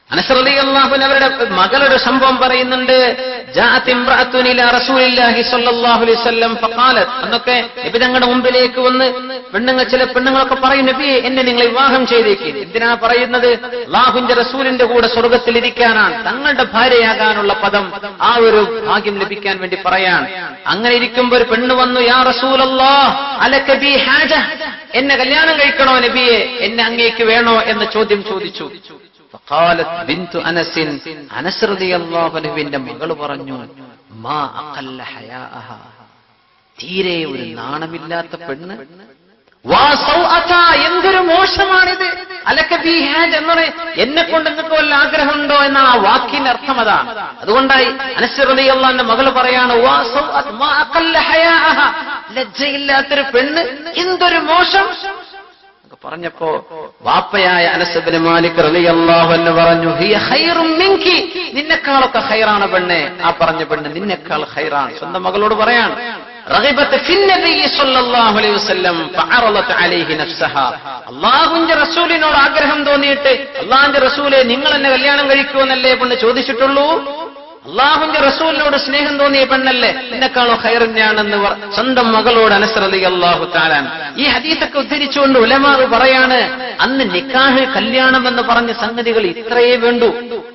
അനസ്രലി അള്ളാഹുൻ അവരുടെ മകളുടെ സംഭവം പറയുന്നുണ്ട് ജാഅത്ത് ഇംറഅത്തുൻ ഇലാ റസൂലില്ലാഹി സ്വല്ലല്ലാഹു അലൈഹി വസല്ലം ഫഖാലത് അന്നൊക്കെ നബി തങ്ങളുടെ മുമ്പിലേക്ക് വന്ന് പെണ്ണുങ്ങൾ ചില പെണ്ണുങ്ങളൊക്കെ പറയും നബിയെ എന്നെ നിങ്ങൾ വിവാഹം ചെയ്തേക്ക് എന്തിനാ പറയുന്നത് അള്ളാഹുവിന്റെ റസൂലിന്റെ കൂടെ സ്വർഗത്തിൽ ഇരിക്കാനാണ് തങ്ങളുടെ ഭാര്യയാകാനുള്ള പദം ആ ഒരു ഭാഗ്യം ലഭിക്കാൻ വേണ്ടി പറയാൻ അങ്ങനെ ഇരിക്കുമ്പോൾ ഒരു പെണ്ണ് വന്നു യാ റസൂലല്ലാ അലക ബി ഹാജ എന്നെ കല്യാണം കഴിക്കണോ നബിയെ എന്നെ അങ്ങേക്ക് വേണോ എന്ന ചോദ്യം ചോദിച്ചു فقالت بنت انس انس رضي الله عنه മകൾ പറഞ്ഞു മാ അഖല്ല ഹയാഅഹ തീരെ ഒരു നാണമില്ലാത്ത പെണ്ണ് വാ സൗഅത, എന്തൊരു മോശമാണിത് അലക്ക ബി ഹാജ് എന്നത് എന്നെ കൊണ്ട് നിങ്ങൾക്ക് വല്ല ആഗ്രഹമുണ്ടോ എന്നാണ് ആ വാക്കിന്റെ അർത്ഥം അതാണ് അതുകൊണ്ടായി അനശ്വരതയല്ലാന്റെ മകൾ പറയാണ് വാ സൗഅത, മാ അഖല്ല ഹയാഅഹ. ലജ്ജയില്ലാത്തൊരു പെണ്ണ് എന്തൊരു മോശം എന്നൊക്കെ പറഞ്ഞപ്പോ വാപ്പയായ അനസബിന് മാലിക് റളിയല്ലാഹു എന്ന് പറഞ്ഞു ഹിയ ഖൈറും മിൻകി നിന്നെക്കാളൊക്കെ ഖൈറാണ് പെണ്ണെ ആ പറഞ്ഞ പെണ്ണ് നിന്നെക്കാൾ ഖൈറാണ് സ്വന്തം മകളോട് പറയാണ് റഗിബത്ത് ഫിൻ നബിയ്യി സ്വല്ലല്ലാഹു അലൈഹി വസല്ലം ഫഅറളത് അലൈഹി നഫ്സഹ അല്ലാഹുവിന്റെ റസൂലിനോട് ആഗ്രഹം തോന്നിയിട്ട് അല്ലാഹുവിന്റെ റസൂലെ നിങ്ങൾ എന്നെ കല്യാണം കഴിക്കുമെന്നല്ലേ പെണ്ണ് ചോദിച്ചിട്ടുള്ളൂ അള്ളാഹുന്റെ റസൂലിനോട് സ്നേഹം തോന്നിയ പെണ്ണല്ലേ എന്നെക്കാളോ ഖൈറിന്യാണെന്ന് പറ- സ്വന്തം മകളോട് അനുസൃതി അള്ളാഹു താലാൻ ഈ ഹദീസൊക്കെ ഉദ്ധരിച്ചുകൊണ്ട് ഉലമാവ് പറയാണ് അന്ന് നിക്കാഹ് കല്യാണം എന്ന് പറഞ്ഞ സംഗതികൾ ഇത്രയേ വേണ്ടൂ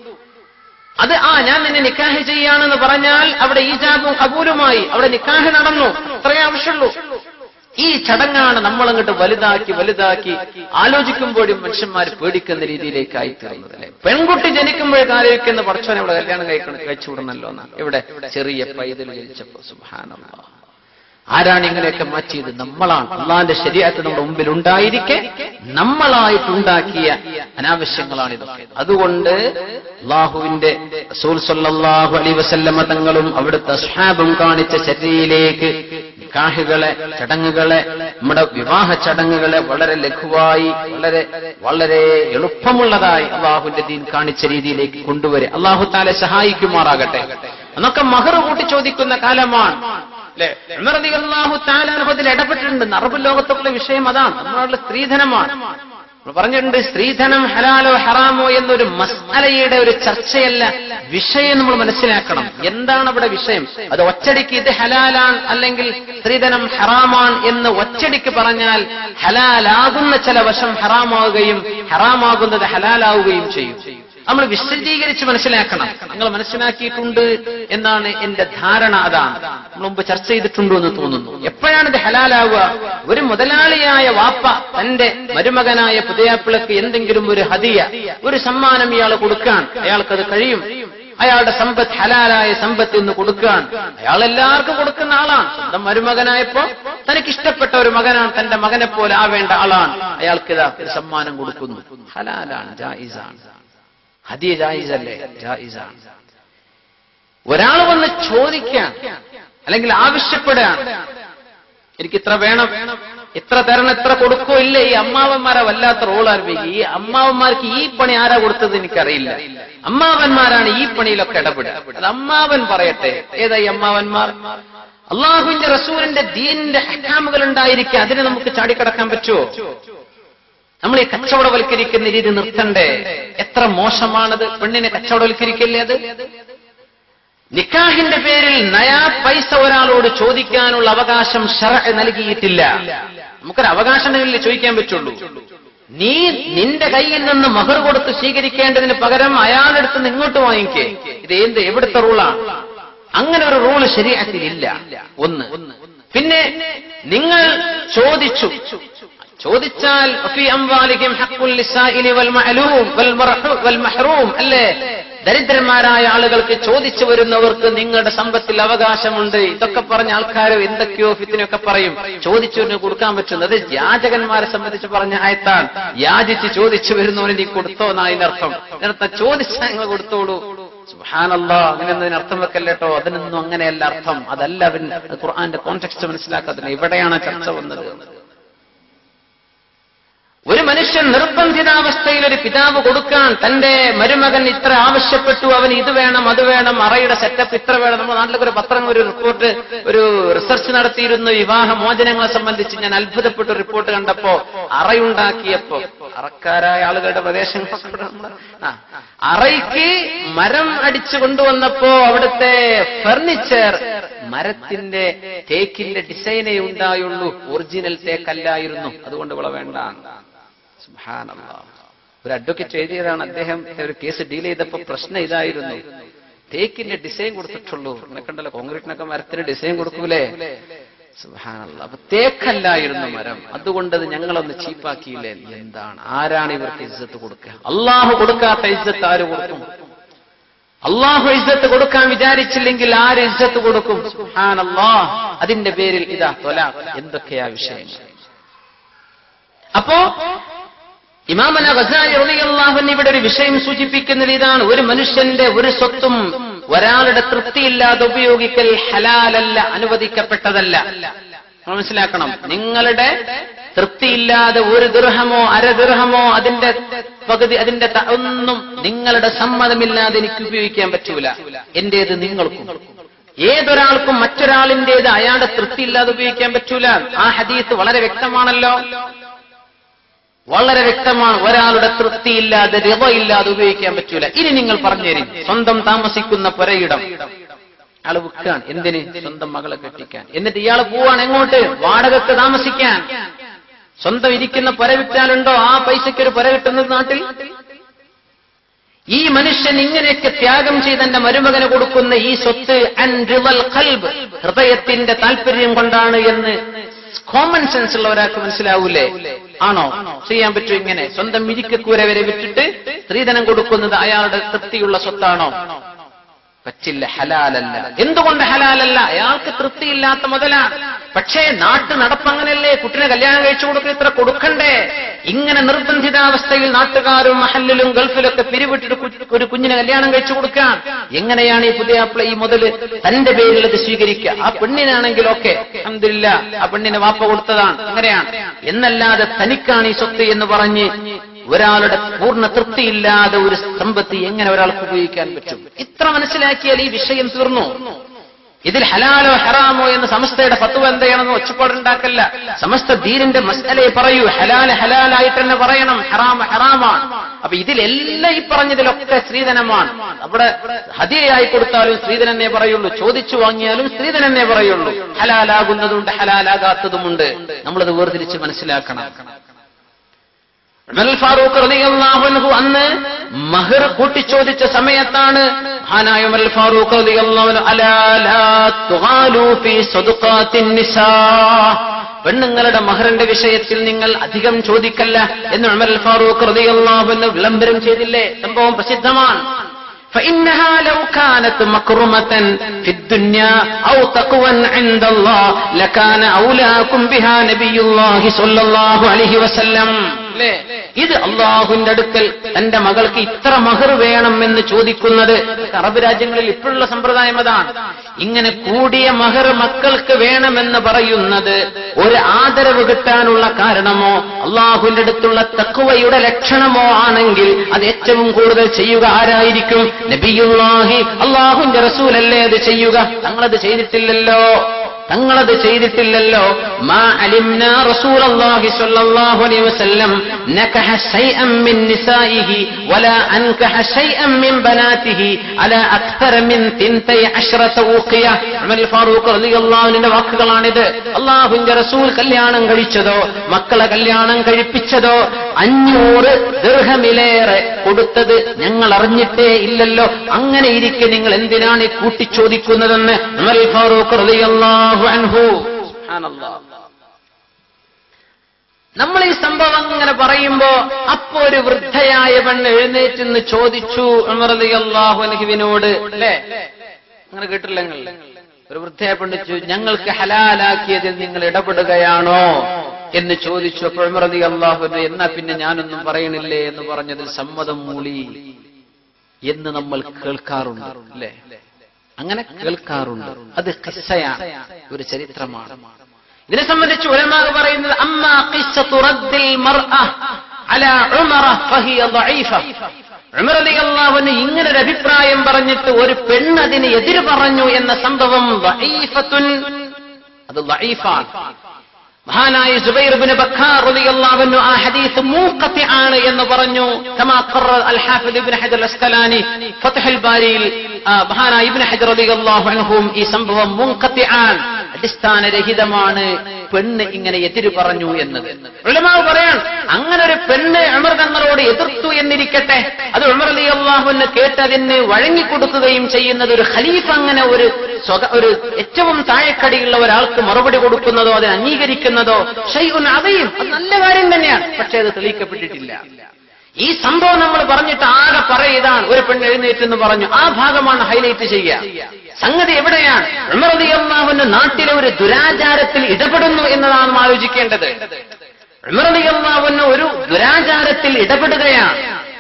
അത് ആ ഞാൻ നിന്നെ നിക്കാഹ് ചെയ്യാണെന്ന് പറഞ്ഞാൽ അവിടെ ഈജാബും കബൂലുമായി അവിടെ നിക്കാഹ് നടന്നു അത്രയേ ആവശ്യമുള്ളൂ ഈ ചടങ്ങാണ് നമ്മളങ്ങോട്ട് വലുതാക്കി വലുതാക്കി ആലോചിക്കുമ്പോഴും മനുഷ്യന്മാർ പേടിക്കുന്ന രീതിയിലേക്കായി തീർന്നത് അല്ലെ പെൺകുട്ടി ജനിക്കുമ്പോഴേക്ക് ആലോചിക്കുന്ന പഠിച്ചോനെ ഇവിടെ കല്യാണം കഴിക്കണം കഴിച്ചു വിടണല്ലോ എന്നാണ് ഇവിടെ ചെറിയ പൈതൽ ജനിച്ചപ്പോ സുഭാനല്ല ആരാണ് ഇങ്ങനെയൊക്കെ മാറ്റിയത് നമ്മളാണ് അള്ളാന്റെ ശരിയായിട്ട് നമ്മുടെ മുമ്പിൽ ഉണ്ടായിരിക്കെ നമ്മളായിട്ടുണ്ടാക്കിയ അനാവശ്യങ്ങളാണ് ഇതൊക്കെ അതുകൊണ്ട് അള്ളാഹുവിന്റെ റസൂൽ സല്ലല്ലാഹു അലൈഹി വസല്ലമ തങ്ങളും അവിടുത്തെ അസ്ഹാബും കാണിച്ച ചര്യയിലേക്ക് നിക്കാഹുകളെ ചടങ്ങുകളെ നമ്മുടെ വിവാഹ ചടങ്ങുകളെ വളരെ ലഘുവായി വളരെ വളരെ എളുപ്പമുള്ളതായി അള്ളാഹുവിന്റെ ദീൻ കാണിച്ച രീതിയിലേക്ക് കൊണ്ടുവരെ അള്ളാഹു താലെ സഹായിക്കുമാറാകട്ടെ അന്നൊക്കെ മഹർ കൂട്ടി ചോദിക്കുന്ന കാലമാണ് അല്ലെ അള്ളാഹു താലാനുഭവത്തിൽ ഇടപെട്ടിട്ടുണ്ട് അറബ് ലോകത്തുള്ള വിഷയം അതാണ് നമ്മുടെ സ്ത്രീധനമാണ് നമ്മൾ പറഞ്ഞിട്ടുണ്ട് സ്ത്രീധനം ഹലാലോ ഹറാമോ എന്നൊരു മസാലയുടെ ഒരു ചർച്ചയല്ല വിഷയം നമ്മൾ മനസ്സിലാക്കണം എന്താണ് അവിടെ വിഷയം അത് ഒറ്റടിക്ക് ഇത് ഹലാലാൻ അല്ലെങ്കിൽ സ്ത്രീധനം ഹറാമാൻ എന്ന് ഒറ്റടിക്ക് പറഞ്ഞാൽ ഹലാലാകുന്ന ചില വശം ഹറാമാവുകയും ഹറാമാകുന്നത് ഹലാലാവുകയും ചെയ്യും നമ്മൾ വിശദീകരിച്ച് മനസ്സിലാക്കണം നിങ്ങൾ മനസ്സിലാക്കിയിട്ടുണ്ട് എന്നാണ് എന്റെ ധാരണ അതാണ് നമ്മൾ മുമ്പ് ചർച്ച ചെയ്തിട്ടുണ്ടോ എന്ന് തോന്നുന്നു എപ്പോഴാണ് ഇത് ഹലാലാവുക ഒരു മുതലാളിയായ വാപ്പ തന്റെ മരുമകനായ പുതിയാപ്പിളക്ക് എന്തെങ്കിലും ഒരു ഹദിയ ഒരു സമ്മാനം ഇയാൾ കൊടുക്കാൻ അയാൾക്കത് കഴിയും അയാളുടെ സമ്പത്ത് ഹലാലായ സമ്പത്ത് ഇന്ന് കൊടുക്കാൻ അയാൾ എല്ലാവർക്കും കൊടുക്കുന്ന ആളാണ് സ്വന്തം മരുമകനായപ്പോ തനിക്ക് ഇഷ്ടപ്പെട്ട ഒരു മകനാണ് തന്റെ മകനെ പോലെ ആവേണ്ട ആളാണ് അയാൾക്ക് ഇതാ ഒരു സമ്മാനം കൊടുക്കുന്നു ഹലാലാണ് ജായിസാണ് ഹദിയ ജായിസല്ലേ ജായിസാണ് ഒരാൾ വന്ന് ചോദിക്കാൻ അല്ലെങ്കിൽ ആവശ്യപ്പെടുകയാണ് എനിക്ക് ഇത്ര വേണം ഇത്ര തരണം ഇത്ര കൊടുക്കോ ഇല്ല ഈ അമ്മാവന്മാരെ വല്ലാത്ത റോൾ ആരംഭിക്കും ഈ അമ്മാവന്മാർക്ക് ഈ പണി ആരാ കൊടുത്തത് എനിക്കറിയില്ല അമ്മാവന്മാരാണ് ഈ പണിയിലൊക്കെ ഇടപെടുക അത് അമ്മാവൻ പറയട്ടെ ഏതാ ഈ അമ്മാവന്മാർ അള്ളാഹുവിന്റെ റസൂലിന്റെ ദീനിന്റെ ഹക്കാമുകൾ ഉണ്ടായിരിക്കെ അതിനെ നമുക്ക് ചാടിക്കടക്കാൻ പറ്റുമോ നമ്മൾ ഈ കച്ചവടവൽക്കരിക്കുന്ന രീതി നിർത്തണ്ടേ എത്ര മോശമാണത് പെണ്ണിനെ കച്ചവടവൽക്കരിക്കല്ലേ അത് നിക്കാഹിന്റെ പേരിൽ നയാ പൈസ ഒരാളോട് ചോദിക്കാനുള്ള അവകാശം ഷറ നൽകിയിട്ടില്ല നമുക്കൊരു അവകാശം ഉണ്ടെങ്കിലേ ചോദിക്കാൻ പറ്റുള്ളൂ നീ നിന്റെ കയ്യിൽ നിന്ന് മഹർ കൊടുത്ത് സ്വീകരിക്കേണ്ടതിന് പകരം അയാളെടുത്ത് നിന്ന് ഇങ്ങോട്ട് വാങ്ങിക്കേ ഇത് എന്ത് എവിടുത്തെ റൂളാണ് അങ്ങനെ ഒരു റൂള് ശരിയാക്കിയില്ല ഒന്ന് പിന്നെ നിങ്ങൾ ചോദിച്ചു ചോദിച്ചാൽ ഫീ അംവാലിഹിം ഹഖ്ഖുൽ ലിസായിലി വൽ മഅലൂം വൽ മർഹൂ വൽ മഹ്റൂം അല്ലേ ദരിദ്രന്മാരായ ആളുകൾക്ക് ചോദിച്ചു വരുന്നവർക്ക് നിങ്ങളുടെ സമ്പത്തിൽ അവകാശമുണ്ട് ഇതൊക്കെ പറഞ്ഞ ആൾക്കാർ എന്തൊക്കെയോ ഫിത്തിനൊക്കെ പറയും ചോദിച്ചവന് കൊടുക്കാൻ പറ്റുന്നത് യാചകന്മാരെ സംബന്ധിച്ച് പറഞ്ഞ ആയത്താണ് യാചിച്ച് ചോദിച്ചു വരുന്നവന് നീ കൊടുത്തോ എന്നാ അതിനർത്ഥം ഇതിനർത്ഥം ചോദിച്ചാൽ നിങ്ങൾ കൊടുത്തോളൂ സുഹാനല്ലോ അങ്ങനെയൊന്നും അർത്ഥം വെക്കല്ലേട്ടോ അതിനൊന്നും അങ്ങനെയല്ല അർത്ഥം അതല്ല അവൻ ഖുർആന്റെ കോൺടെക്സ്റ്റ് മനസ്സിലാക്കാത്തത് ഇവിടെയാണ് ചർച്ച വന്നത് ഒരു മനുഷ്യൻ നിർബന്ധിതാവസ്ഥയിൽ ഒരു പിതാവ് കൊടുക്കാൻ തന്റെ മരുമകൻ ഇത്ര ആവശ്യപ്പെട്ടു അവൻ ഇത് വേണം അത് വേണം അറയുടെ സെറ്റപ്പ് ഇത്ര വേണം നമ്മുടെ നാട്ടിലൊക്കെ ഒരു പത്രം ഒരു റിപ്പോർട്ട് ഒരു റിസർച്ച് നടത്തിയിരുന്നു വിവാഹ മോചനങ്ങളെ സംബന്ധിച്ച് ഞാൻ അത്ഭുതപ്പെട്ട ഒരു റിപ്പോർട്ട് കണ്ടപ്പോ അറയുണ്ടാക്കിയപ്പോ അറക്കാരായ ആളുകളുടെ പ്രദേശങ്ങളൊക്കെ നമ്മുടെ- ആ, അറയ്ക്ക് മരം അടിച്ചു കൊണ്ടുവന്നപ്പോ അവിടുത്തെ ഫർണിച്ചർ മരത്തിന്റെ തേക്കിന്റെ ഡിസൈനേ ഉണ്ടായുള്ളൂ ഒറിജിനൽ തേക്കല്ലായിരുന്നു അതുകൊണ്ട് ഇവിടെ വേണ്ട സുബ്ഹാനല്ലാഹ്. ഒരു അഡ്വക്കേറ്റ് എഴുതിയതാണ് അദ്ദേഹം ഒരു കേസ് ഡീൽ ചെയ്തപ്പോ പ്രശ്നം ഇതായിരുന്നു തേക്കിന്റെ ഡിസൈൻ കൊടുത്തിട്ടുള്ളൂ എന്നെ കണ്ടല്ലോ കോൺക്രീറ്റിനൊക്കെ മരത്തിന് ഡിസൈൻ കൊടുക്കൂലേ സുബ്ഹാനല്ലാഹ്. അപ്പൊ തേക്കല്ലായിരുന്നു മരം അതുകൊണ്ട് അത് ഞങ്ങളൊന്ന് ചീപ്പാക്കിയില്ലേ എന്താണ് ആരാണ് ഇവർക്ക് ഇജ്ജത്ത് കൊടുക്കുക അള്ളാഹു കൊടുക്കാത്ത ഇജ്ജത്ത് ആര് കൊടുക്കും അള്ളാഹു ഇജ്ജത്ത് കൊടുക്കാൻ വിചാരിച്ചില്ലെങ്കിൽ ആര് ഇജ്ജത്ത് കൊടുക്കും സുബ്ഹാനല്ലാഹ്. അതിന്റെ പേരിൽ ഇതാ തൊല എന്തൊക്കെയാ വിഷയങ്ങൾ അപ്പോ ഇമാമന ഗസാലി റളിയല്ലാഹു ഇവിടെ ഒരു വിഷയം സൂചിപ്പിക്കുന്നത് ഇതാണ് ഒരു മനുഷ്യന്റെ ഒരു സ്വത്തും ഒരാളുടെ തൃപ്തിയില്ലാതെ ഉപയോഗിക്കൽ ഹലാലല്ല അനുവദിക്കപ്പെട്ടതല്ല നമ്മൾ മനസ്സിലാക്കണം നിങ്ങളുടെ തൃപ്തിയില്ലാതെ ഒരു ദൃഹമോ അര ദൃഹമോ അതിന്റെ പകുതി അതിന്റെ ത- ഒന്നും നിങ്ങളുടെ സമ്മതമില്ലാതെ എനിക്ക് ഉപയോഗിക്കാൻ പറ്റൂല എന്റേത് നിങ്ങൾക്കും ഏതൊരാൾക്കും മറ്റൊരാളിന്റേത് അയാളുടെ തൃപ്തിയില്ലാതെ ഉപയോഗിക്കാൻ പറ്റൂല ആ ഹദീസ് വളരെ വ്യക്തമാണല്ലോ വളരെ വ്യക്തമാണ് ഒരാളുടെ തൃപ്തിയില്ലാതെ രവയില്ലാതെ ഉപയോഗിക്കാൻ പറ്റൂല ഇനി നിങ്ങൾ പറഞ്ഞുതരും സ്വന്തം താമസിക്കുന്ന പുരയിടം ആള് വിൽക്കാണ് എന്തിന് സ്വന്തം മകളെ കെട്ടിക്കാൻ എന്നിട്ട് ഇയാൾ പോവാണ് എങ്ങോട്ട് വാടകക്ക് താമസിക്കാൻ സ്വന്തം ഇരിക്കുന്ന പുര വിറ്റാലുണ്ടോ ആ പൈസയ്ക്ക് ഒരു പുര കിട്ടുന്നത് നാട്ടിൽ ഈ മനുഷ്യൻ ഇങ്ങനെയൊക്കെ ത്യാഗം ചെയ്ത് എന്റെ മരുമകന് കൊടുക്കുന്ന ഈ സ്വത്ത് അൻ റിവൽ ഖൽബ് ഹൃദയത്തിന്റെ താല്പര്യം കൊണ്ടാണ് എന്ന് കോമൺ സെൻസ് ഉള്ള ഒരാൾക്ക് മനസ്സിലാവൂലേ ആണോ ചെയ്യാൻ പറ്റും ഇങ്ങനെ സ്വന്തം മിരിക്കക്കൂര വരെ വിറ്റിട്ട് സ്ത്രീധനം കൊടുക്കുന്നത് അയാളുടെ തൃപ്തിയുള്ള സ്വത്താണോ പറ്റില്ല ഹലാലല്ല എന്തുകൊണ്ട് ഹലാലല്ല അയാൾക്ക് തൃപ്തിയില്ലാത്ത മുതലാണ് പക്ഷേ നാട്ടു നടപ്പങ്ങനല്ലേ കുട്ടിനെ കല്യാണം കഴിച്ചു കൊടുക്കുക ഇത്ര കൊടുക്കണ്ടേ ഇങ്ങനെ നിർബന്ധിതാവസ്ഥയിൽ നാട്ടുകാരും മഹലിലും ഗൾഫിലൊക്കെ പിരിവിട്ടിട്ട് കു- ഒരു കുഞ്ഞിനെ കല്യാണം കഴിച്ചു കൊടുക്കാൻ എങ്ങനെയാണ് ഈ പുതിയ ആപ്പിള ഈ മുതല് തന്റെ പേരിൽ അത് സ്വീകരിക്കുക ആ പെണ്ണിനാണെങ്കിലൊക്കെ അഹമ്മദില്ല ആ പെണ്ണിനെ വാപ്പ കൊടുത്തതാണ് അങ്ങനെയാണ് എന്നല്ലാതെ തനിക്കാണ് ഈ സ്വത്ത് എന്ന് പറഞ്ഞ് ഒരാളുടെ പൂർണ്ണ തൃപ്തിയില്ലാതെ ഒരു സമ്പത്ത് എങ്ങനെ ഒരാൾക്ക് ഉപയോഗിക്കാൻ പറ്റും ഇത്ര മനസ്സിലാക്കിയാൽ ഈ വിഷയം തീർന്നു ഇതിൽ ഹലാലോ ഹറാമോ എന്ന് സമസ്തയുടെ ഫത്വ എന്താണെന്ന് ഒച്ചപ്പാടുണ്ടാക്കല്ല സമസ്ത ദീനിന്റെ മസ്അലയെ പറയൂ ഹലാല് ഹലാലായിട്ട് തന്നെ പറയണം ഹറാമ ഹറാമാണ് അപ്പൊ ഇതിലെല്ലാം ഈ പറഞ്ഞതിലൊക്കെ സ്ത്രീധനമാണ് അവിടെ ഹതിയായി കൊടുത്താലും സ്ത്രീധനന്നെ പറയുള്ളൂ ചോദിച്ചു വാങ്ങിയാലും സ്ത്രീധനന്നെ പറയുള്ളൂ ഹലാലാകുന്നതുണ്ട് ഹലാലാകാത്തതുമുണ്ട് നമ്മളത് വേർതിരിച്ച് മനസ്സിലാക്കണം ഉമർ ഫാറൂഖ് റളിയല്ലാഹു അൻഹു അന്ന് മഹർ കൂട്ടിച്ചോദിച്ച സമയത്താണ് മഹാനായ ഉമർ ഫാറൂഖ് റളിയല്ലാഹു അൻഹു അലാ ലാ തുഗാലു ഫീ സദഖാത്തിൻ നിസാ പെണ്ണുങ്ങളുടെ മഹറിന്റെ വിഷയത്തിൽ നിങ്ങൾ അധികം ചോദിക്കല്ല എന്ന് ഉമർ ഫാറൂഖ് റളിയല്ലാഹു അൻഹു വിളംബരം ചെയ്തില്ലേ സംഭവം പ്രസിദ്ധമാണ് فإنها لو كانت مكرمة في الدنيا أو تقوى عند الله لكان أولاكم بها نبي الله صلى الله عليه وسلم അല്ലേ ഇത് അള്ളാഹുവിന്റെ അടുക്കൽ തന്റെ മകൾക്ക് ഇത്ര മഹർ വേണം എന്ന് ചോദിക്കുന്നത് അറബ് രാജ്യങ്ങളിൽ ഇപ്പോഴുള്ള സമ്പ്രദായം അതാണ് ഇങ്ങനെ കൂടിയ മഹർ മക്കൾക്ക് വേണമെന്ന് പറയുന്നത് ഒരു ആദരവ് കിട്ടാനുള്ള കാരണമോ അള്ളാഹുവിന്റെ അടുത്തുള്ള തക്കുവയുടെ ലക്ഷണമോ ആണെങ്കിൽ അത് ഏറ്റവും കൂടുതൽ ചെയ്യുക ആരായിരിക്കും നബിയുല്ലാഹി അള്ളാഹുവിന്റെ റസൂലല്ലേ അത് ചെയ്യുക തങ്ങളത് ചെയ്തിട്ടില്ലല്ലോ തങ്ങളത് ചെയ്തിട്ടില്ലല്ലോ മാ അലിംന റസൂലല്ലാഹി സ്വല്ലല്ലാഹു അലൈഹി വസല്ലം നകഹ ശൈഅൻ മിൻ നിസായിഹി വലാ അൻകഹ ശൈഅൻ മിൻ ബനാതിഹി അലാ അക്തറ മിൻ തിൻതൈ അശ്റത ഊഖിയ ഉമർ ഫാറൂഖ് റളിയല്ലാഹു അൻഹുവിന്റെ വാക്കുകളാണിത് അള്ളാഹുവിന്റെ റസൂൽ കല്യാണം കഴിച്ചതോ മക്കളെ കല്യാണം കഴിപ്പിച്ചതോ അഞ്ഞൂറ് ദീർഘമിലേറെ കൊടുത്തത് ഞങ്ങൾ അറിഞ്ഞിട്ടേ ഇല്ലല്ലോ അങ്ങനെ ഇരിക്കെ നിങ്ങൾ എന്തിനാണ് ഈ കൂട്ടിച്ചോദിക്കുന്നതെന്ന് ഉമർ ഫാറൂഖ് റളിയല്ലാഹു അൻഹു സുബ്ഹാനല്ലാഹ് നമ്മൾ ഈ സംഭവം ഇങ്ങനെ പറയുമ്പോ അപ്പോ ഒരു വൃദ്ധയായ പെണ്ണ് എഴുന്നേറ്റ് നിന്ന് ചോദിച്ചു ഉമർ റളിയല്ലാഹു അൻഹുവിനോട് അല്ലേ അങ്ങനെ കേട്ടില്ല നിങ്ങൾ ഒരു വൃദ്ധയായ പെണ്ണ് ചോദിച്ചു ഞങ്ങൾക്ക് ഹലാലാക്കിയതിൽ നിങ്ങൾ ഇടപെടുകയാണോ എന്ന് ചോദിച്ചു അപ്പോൾ ഉമർ റളിയല്ലാഹു അൻഹു എന്നാ പിന്നെ ഞാനൊന്നും പറയണില്ലേ എന്ന് പറഞ്ഞതിൽ സമ്മതം മൂളി എന്ന് നമ്മൾ കേൾക്കാറുണ്ട് അല്ലേ അങ്ങനെ കേൾക്കാറുണ്ട് അത് കിസ്സയാണ് ഒരു ചരിത്രമാണ് ഇതിനെ സംബന്ധിച്ച് ഉലമാക പറയുന്നത് അമ്മാ ഖിസ്സത്തു റദ്ദിൽ മർഅ അലാ ഉമറ ഫഹിയ ളഈഫ ഉമർ റളിയല്ലാഹു അൻഹു ഇങ്ങനെ ഒരു അഭിപ്രായം പറഞ്ഞിട്ട് ഒരു പെണ്ണ് അതിന് എതിര് പറഞ്ഞു എന്ന സംഭവം ളഈഫത്തുൻ അത് ളഈഫാണ് മഹാനായ സുബൈർ ഇബ്നു ബക്കാർ റളിയല്ലാഹു അൻഹു ആ ഹദീസ് മൂഖത്തി ആണ് എന്ന് പറഞ്ഞു കമാ ഖറർ അൽ ഹാഫിദ് ഇബ്നു ഹജർ അസ്കലാനി ഫത്ഹുൽ ബാരിയിൽ ആ, മഹാനായ ഇബ്നു ഹജർ റളിയല്ലാഹു അൻഹും ഈ സംഭവം മുൻഖത്തി ആൻ അടിസ്ഥാനരഹിതമാണ് പെണ്ണ് ഇങ്ങനെ എതിര് പറഞ്ഞു എന്നത് ഉലമാവ് പറയാൻ അങ്ങനെ ഒരു പെണ്ണ് ഉമർ തങ്ങളോട് എതിർത്തു എന്നിരിക്കട്ടെ അത് ഉമർ അലി അള്ളാഹുവിന് കേട്ടതിന് വഴങ്ങിക്കൊടുക്കുകയും ചെയ്യുന്നത് ഒരു ഖലീഫ അങ്ങനെ ഒരു സ്വക ഒരു ഏറ്റവും താഴെക്കടിയുള്ള ഒരാൾക്ക് മറുപടി കൊടുക്കുന്നതോ അതിനെ അംഗീകരിക്കുന്നതോ ഷൈഉൻ അതയും അത് നല്ല കാര്യം തന്നെയാണ് പക്ഷേ അത് തെളിയിക്കപ്പെട്ടിട്ടില്ല ഈ സംഭവം നമ്മൾ പറഞ്ഞിട്ട് ആകെ പറയതാണ് ഒരു പെണ്ണ് എഴുന്നേറ്റെന്ന് പറഞ്ഞു ആ ഭാഗമാണ് ഹൈലൈറ്റ് ചെയ്യുക സംഗതി എവിടെയാണ് ഉമർ റളിയല്ലാഹുവിന്റെ നാട്ടിലെ ഒരു ദുരാചാരത്തിൽ ഇടപെടുന്നു എന്നതാണ് നാം ആലോചിക്കേണ്ടത് ഉമർ റളിയല്ലാഹുവിന് ഒരു ദുരാചാരത്തിൽ ഇടപെടുകയാണ്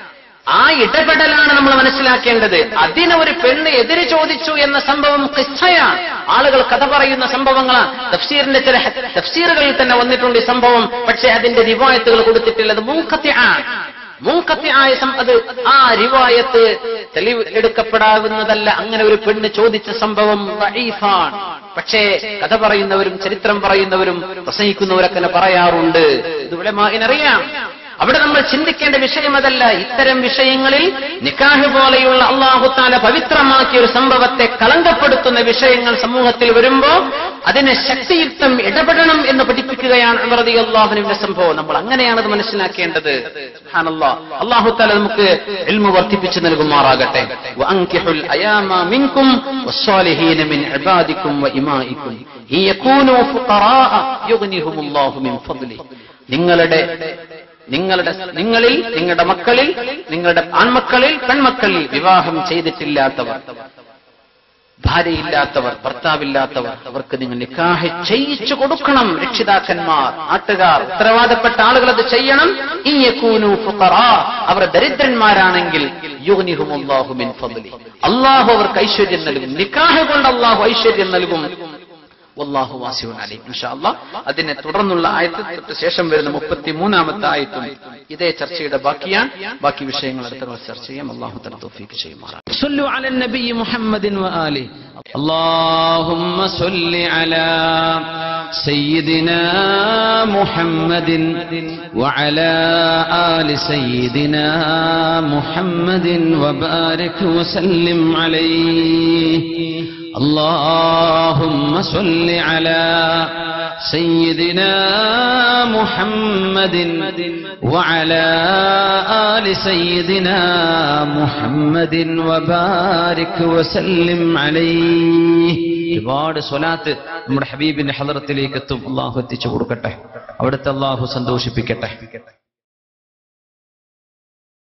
ആ ഇടപെടലാണ് നമ്മൾ മനസ്സിലാക്കേണ്ടത് അതിന് ഒരു പെണ്ണ് എതിര് ചോദിച്ചു എന്ന സംഭവം കിസ്സയാണ് ആളുകൾ കഥ പറയുന്ന സംഭവങ്ങളാണ് തഫ്സീറിന്റെ ചില ഹ- തഫ്സീറുകളിൽ തന്നെ വന്നിട്ടുണ്ട് ഈ സംഭവം പക്ഷേ അതിന്റെ റിവായത്തുകൾ കൊടുത്തിട്ടുള്ളത് മൂക്കത്യാണ് മൂക്കത്യായ സം അത് ആ റിവായത്ത് തെളിവ് എടുക്കപ്പെടാവുന്നതല്ല അങ്ങനെ ഒരു പെണ്ണ് ചോദിച്ച സംഭവം വഈഫാണ്. പക്ഷേ കഥ പറയുന്നവരും ചരിത്രം പറയുന്നവരും പ്രസംഗിക്കുന്നവരൊക്കെ പറയാറുണ്ട് ഇത് ഉലമാഇനറിയാം അവിടെ നമ്മൾ ചിന്തിക്കേണ്ട വിഷയം അതല്ല ഇത്തരം വിഷയങ്ങളിൽ നിക്കാഹ് പോലെയുള്ള അള്ളാഹുത്താല പവിത്രമാക്കിയ ഒരു സംഭവത്തെ കളങ്കപ്പെടുത്തുന്ന വിഷയങ്ങൾ സമൂഹത്തിൽ വരുമ്പോ അതിനെ ശക്തിയുക്തം ഇടപെടണം എന്ന് പഠിപ്പിക്കുകയാണ് അമറതി അള്ളാഹുവിന്റെ സംഭവം നമ്മൾ അങ്ങനെയാണ് അത് മനസ്സിലാക്കേണ്ടത് അള്ളാഹുത്താല നമുക്ക് എൽമു വർദ്ധിപ്പിച്ചു നൽകുമാറാകട്ടെ വഅൻകിഹുൽ അയാമ മിൻകും വസ്സാലിഹീന മിൻ ഇബാദിക്കും വഇമാഇക്കും ഇൻ യകൂനൂ ഫുഖറാഅ യുഗ്നിഹുമുല്ലാഹു മിൻ ഫദ്ലിഹി നിങ്ങളുടെ നിങ്ങളുടെ നിങ്ങളിൽ നിങ്ങളുടെ മക്കളിൽ നിങ്ങളുടെ ആൺമക്കളിൽ പെൺമക്കളിൽ വിവാഹം ചെയ്തിട്ടില്ലാത്തവർ ഭാര്യയില്ലാത്തവർ ഭർത്താവില്ലാത്തവർ അവർക്ക് നിങ്ങൾ നിക്കാഹ് ചെയ്യിച്ചു കൊടുക്കണം രക്ഷിതാക്കന്മാർ നാട്ടുകാർ ഉത്തരവാദപ്പെട്ട ആളുകൾ അത് ചെയ്യണം ഈ യകൂനു ഫുഖറാ അവർ ദരിദ്രന്മാരാണെങ്കിൽ യുഗ്നിഹുമുല്ലാഹു മിൻ ഫദ്ലി അള്ളാഹു അവർക്ക് ഐശ്വര്യം നൽകും നിക്കാഹ് കൊണ്ട് അള്ളാഹു ഐശ്വര്യം നൽകും വല്ലാഹു വാസിഉൻ അലീം ഇൻഷാ അല്ലാഹ് അതിനെ തുടർന്നുള്ള ആയത്ത് തൊട്ട് ശേഷം വരുന്ന മുപ്പത്തി മൂന്നാമത്തെ ആയത്തും ഇതേ ചർച്ചയുടെ ബാക്കിയാണ് ബാക്കി വിഷയങ്ങൾ അടുത്ത ക്ലാസ് ചർച്ച ചെയ്യാം അള്ളാഹു തല തൗഫീഖ് ചെയ്യുമാറാണ് صلوا على النبي محمد وآله اللهم صل على سيدنا محمد وعلى آل سيدنا محمد وبارك وسلم عليه اللهم صل على سيدنا محمد وعلى آل سيدنا محمد وبارك وسلم عليه ഒരുപാട് സ്വലാത്ത് നമ്മുടെ ഹബീബിന്റെ ഹലറത്തിലേക്ക് എത്തും അള്ളാഹു എത്തിച്ചു കൊടുക്കട്ടെ അവിടുത്തെ അള്ളാഹു സന്തോഷിപ്പിക്കട്ടെ